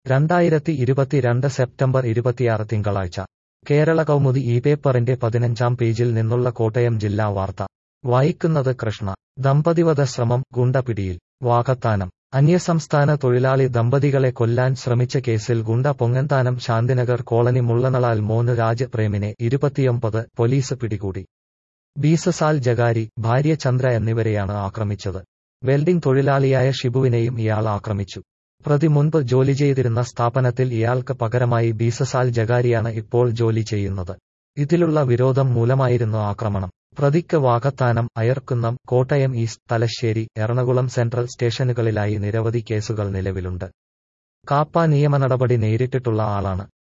രണ്ടായിരത്തി ഇരുപത്തിരണ്ട് സെപ്റ്റംബർ ഇരുപത്തിയാറ് തിങ്കളാഴ്ച കേരള കൗമുദി ഈ പേപ്പറിന്റെ പതിനഞ്ചാം പേജിൽ നിന്നുള്ള കോട്ടയം ജില്ലാ വാർത്ത വായിക്കുന്നത് കൃഷ്ണ ദമ്പതിവധ ശ്രമം ഗുണ്ടപിടിയിൽ വാകത്താനം അന്യസംസ്ഥാന തൊഴിലാളി ദമ്പതികളെ കൊല്ലാൻ ശ്രമിച്ച കേസിൽ ഗുണ്ട പൊങ്ങന്താനം ശാന്തിനഗർ കോളനി മുള്ളനളാൽ മോന് രാജ് പ്രേമിനെ ഇരുപത്തിയൊമ്പത് പോലീസ് പിടികൂടി ബീസസാൽ ജഗാരി ഭാര്യ ചന്ദ്ര എന്നിവരെയാണ് ആക്രമിച്ചത് വെൽഡിംഗ് തൊഴിലാളിയായ ഷിബുവിനെയും ഇയാൾ ആക്രമിച്ചു പ്രതി മുൻപ് ജോലി ചെയ്തിരുന്ന സ്ഥാപനത്തിൽ ഇയാൾക്ക് പകരമായി ബീസസാൽ ജഗാരിയാണ് ഇപ്പോൾ ജോലി ചെയ്യുന്നത് ഇതിലുള്ള വിരോധം മൂലമായിരുന്നു ആക്രമണം പ്രതിക്ക് വാകത്താനം അയർക്കുന്നം കോട്ടയം ഈസ്റ്റ് തലശ്ശേരി എറണാകുളം സെൻട്രൽ സ്റ്റേഷനുകളിലായി നിരവധി കേസുകൾ നിലവിലുണ്ട് കാപ്പ നിയമ നടപടി നേരിട്ടിട്ടുള്ള ആളാണ്